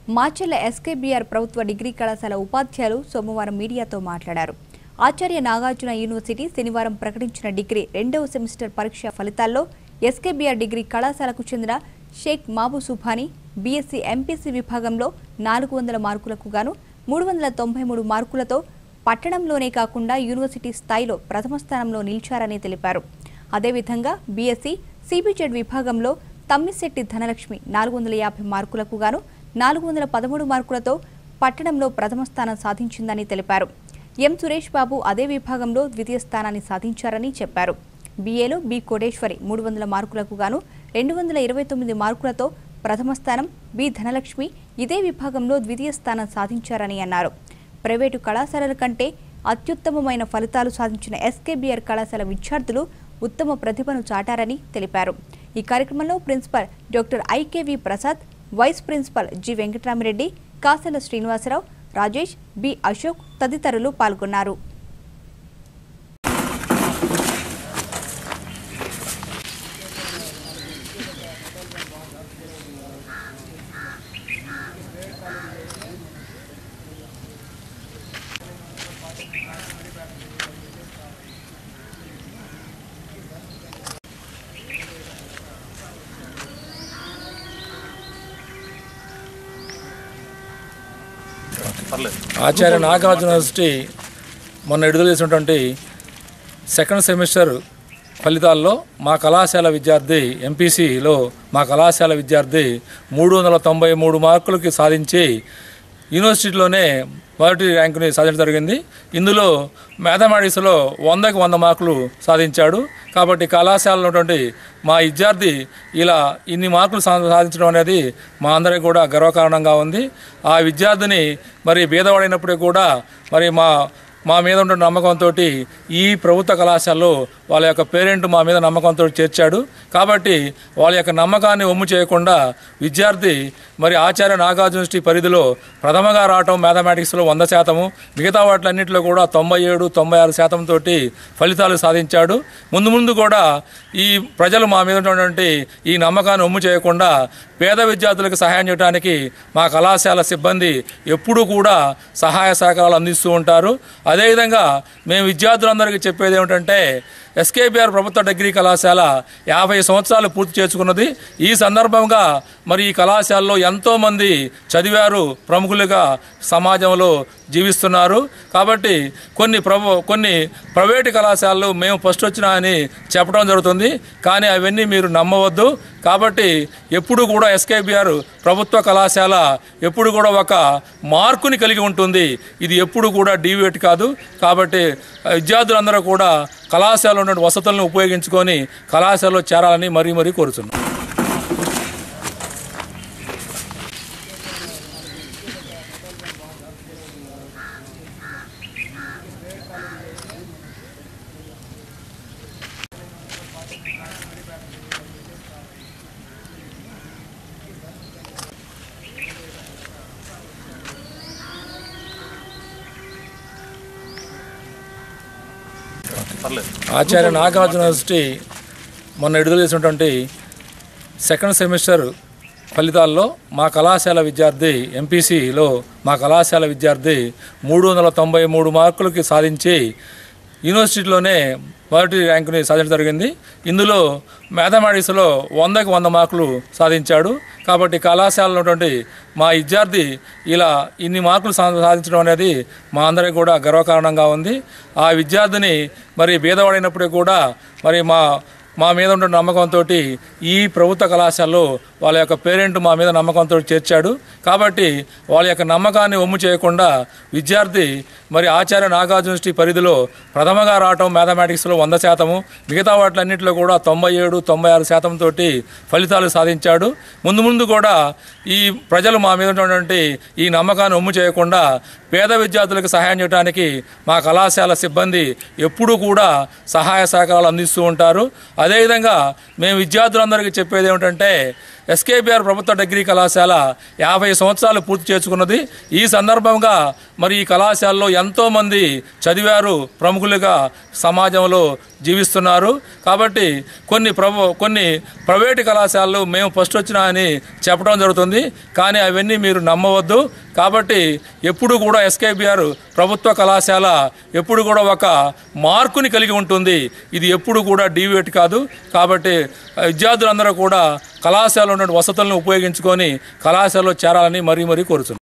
మాచెల్ల SKBR ప్రభుత్వ degree కళాశాల ఉపాధ్యాయులు సోమవారం మీడియాతో మాట్లాడారు ఆచార్య నాగార్జున యూనివర్సిటీ శనివారం ప్రకటించిన డిగ్రీ రెండవ సెమిస్టర్ పరీక్ష ఫలితాల్లో ఎస్కేబీఆర్ డిగ్రీ కళాశాలకు చెందిన షేక్ మాబు సుభాని బీఎస్సీ ఎంపీసీ విభాగంలో నాలుగు వందల మార్కులకు గాను మూడు వందల తొంభై మూడు మార్కులతో పట్టణంలోనే కాకుండా యూనివర్సిటీ స్థాయిలో ప్రథమ స్థానంలో నిలిచారని తెలిపారు అదేవిధంగా బీఎస్సీ సిబిజెడ్ విభాగంలో తమ్మిశెట్టి ధనలక్ష్మి నాలుగు వందల యాభై మార్కులకు గాను నాలుగు వందల పదమూడు మార్కులతో పట్టణంలో ప్రథమ స్థానం సాధించిందని తెలిపారు ఎం సురేష్ బాబు అదే విభాగంలో ద్వితీయ స్థానాన్ని సాధించారని చెప్పారు బీఏలో బి కోటేశ్వరి మూడు వందల మార్కులకు గాను రెండు వందల ఇరవై తొమ్మిది మార్కులతో ప్రథమ స్థానం బి ధనలక్ష్మి ఇదే విభాగంలో ద్వితీయ స్థానం సాధించారని అన్నారు ప్రైవేటు కళాశాలల కంటే అత్యుత్తమమైన ఫలితాలు సాధించిన ఎస్కేబీఆర్ కళాశాల విద్యార్థులు ఉత్తమ ప్రతిభను చాటారని తెలిపారు ఈ కార్యక్రమంలో principal doctor IKV Prasad vice principal G Venkataramireddy Kasala Srinivasarao Rajesh B Ashok తదితరులు పాల్గొన్నారు ఆచార్య నాగార్జున యూనివర్సిటీ మొన్న విడుదల చేసినటువంటి సెకండ్ సెమిస్టర్ ఫలితాల్లో మా కళాశాల విద్యార్థి ఎంపీసీలో మా కళాశాల విద్యార్థి మూడు వందల తొంభై మూడు మార్కులకి సాధించి యూనివర్సిటీలోనే మొదటి ర్యాంకుని సాధించడం జరిగింది ఇందులో మ్యాథమెటిక్స్లో వందకి వంద మార్కులు సాధించాడు కాబట్టి కళాశాలలో ఉన్నటువంటి మా విద్యార్థి ఇలా ఇన్ని మార్కులు సా- సాధించడం అనేది మా అందరికీ కూడా గర్వకారణంగా ఉంది ఆ విద్యార్థిని మరి భేదవాడైనప్పటికీ కూడా మరి మా మా మీద ఉన్న నమ్మకంతో ఈ ప్రభుత్వ కళాశాలలో వాళ్ళ యొక్క పేరెంట్ మా మీద నమ్మకంతో చేర్చాడు కాబట్టి వాళ్ళ యొక్క నమ్మకాన్ని ఒమ్ము చేయకుండా విద్యార్థి మరి ఆచార్య నాగార్జున యూనివర్సిటీ పరిధిలో ప్రథమగా రావటం మ్యాథమెటిక్స్లో వంద శాతము మిగతా వాటిలన్నింటిలో కూడా తొంభై ఏడు తొంభై ఆరు శాతం తోటి ఫలితాలు సాధించాడు ముందు ముందు కూడా ఈ ప్రజలు మా మీద ఉన్నటువంటి ఈ నమ్మకాన్ని ఒమ్ము చేయకుండా పేద విద్యార్థులకు సహాయం చేయడానికి మా కళాశాల సిబ్బంది ఎప్పుడూ కూడా సహాయ సహకారాలు అందిస్తూ ఉంటారు అదేవిధంగా మేము విద్యార్థులందరికీ చెప్పేది ఏమిటంటే ఎస్కేబిఆర్ ప్రభుత్వ డిగ్రీ కళాశాల యాభై సంవత్సరాలు పూర్తి చేసుకున్నది ఈ సందర్భంగా మరి ఈ కళాశాలలో ఎంతోమంది చదివారు ప్రముఖులుగా సమాజంలో జీవిస్తున్నారు కాబట్టి కొన్ని ప్రభు కొన్ని ప్రైవేటు కళాశాలలు మేము ఫస్ట్ వచ్చినా అని చెప్పడం జరుగుతుంది కానీ అవన్నీ మీరు నమ్మవద్దు కాబట్టి ఎప్పుడు కూడా ఎస్కేబిఆర్ ప్రభుత్వ కళాశాల ఎప్పుడు కూడా ఒక మార్కుని కలిగి ఉంటుంది ఇది ఎప్పుడు కూడా డీవేట్ కాదు కాబట్టి ఆ, విద్యార్థులందరూ కూడా కళాశాలలో ఉన్న వసతులను ఉపయోగించుకొని కళాశాలలో చేరాలని మరీ మరీ కోరుతున్నాం ఆచార్య నాగార్జున యూనివర్సిటీ మొన్న విడుదల చేసినటువంటి సెకండ్ సెమిస్టర్ ఫలితాల్లో మా కళాశాల విద్యార్థి ఎంపీసీలో మా కళాశాల విద్యార్థి మూడు వందల తొంభై మూడు మార్కులకి సాధించి యూనివర్సిటీలోనే మొదటి ర్యాంకుని సాధించడం జరిగింది ఇందులో మ్యాథమెటిక్స్లో వందకి వంద మార్కులు సాధించాడు కాబట్టి కళాశాలలో ఉన్నటువంటి మా విద్యార్థి ఇలా ఇన్ని మార్కులు సా- సాధించడం అనేది మా అందరికీ కూడా గర్వకారణంగా ఉంది ఆ విద్యార్థిని మరి భేదవాడైనప్పటికీ కూడా మరి మా మా మీద ఉన్న నమ్మకంతో ఈ ప్రభుత్వ కళాశాలలో వాళ్ళ యొక్క పేరెంట్ మా మీద నమ్మకంతో చేర్చాడు కాబట్టి వాళ్ళ యొక్క నమ్మకాన్ని ఒమ్ము చేయకుండా విద్యార్థి మరి ఆచార్య నాగార్జున యూనివర్సిటీ పరిధిలో ప్రథమగా రావటం మ్యాథమెటిక్స్లో వంద శాతము మిగతా వాటిలన్నింటిలో కూడా తొంభై ఏడు తొంభై ఆరు శాతం తోటి ఫలితాలు సాధించాడు ముందు ముందు కూడా ఈ ప్రజలు మా మీద ఉన్నటువంటి ఈ నమ్మకాన్ని ఒమ్ము చేయకుండా పేద విద్యార్థులకు సహాయం చేయడానికి మా కళాశాల సిబ్బంది ఎప్పుడూ కూడా సహాయ సహకారాలు అందిస్తూ ఉంటారు అదేవిధంగా మేము విద్యార్థులందరికీ చెప్పేది ఏమిటంటే ఎస్కేబిఆర్ ప్రభుత్వ డిగ్రీ కళాశాల యాభై సంవత్సరాలు పూర్తి చేసుకున్నది ఈ సందర్భంగా మరి ఈ కళాశాలలో ఎంతోమంది చదివారు ప్రముఖులుగా సమాజంలో జీవిస్తున్నారు కాబట్టి కొన్ని ప్రభు కొన్ని ప్రైవేటు కళాశాలలు మేము ఫస్ట్ వచ్చినా అని చెప్పడం జరుగుతుంది కానీ అవన్నీ మీరు నమ్మవద్దు కాబట్టి ఎప్పుడు కూడా ఎస్కేబిఆర్ ప్రభుత్వ కళాశాల ఎప్పుడు కూడా ఒక మార్కుని కలిగి ఉంటుంది ఇది ఎప్పుడు కూడా డీవేట్ కాదు కాబట్టి విద్యార్థులందరూ కూడా కళాశాలలో ఉన్న వసతులను ఉపయోగించుకొని కళాశాలలో చేరాలని మరీ మరీ కోరుతున్నాం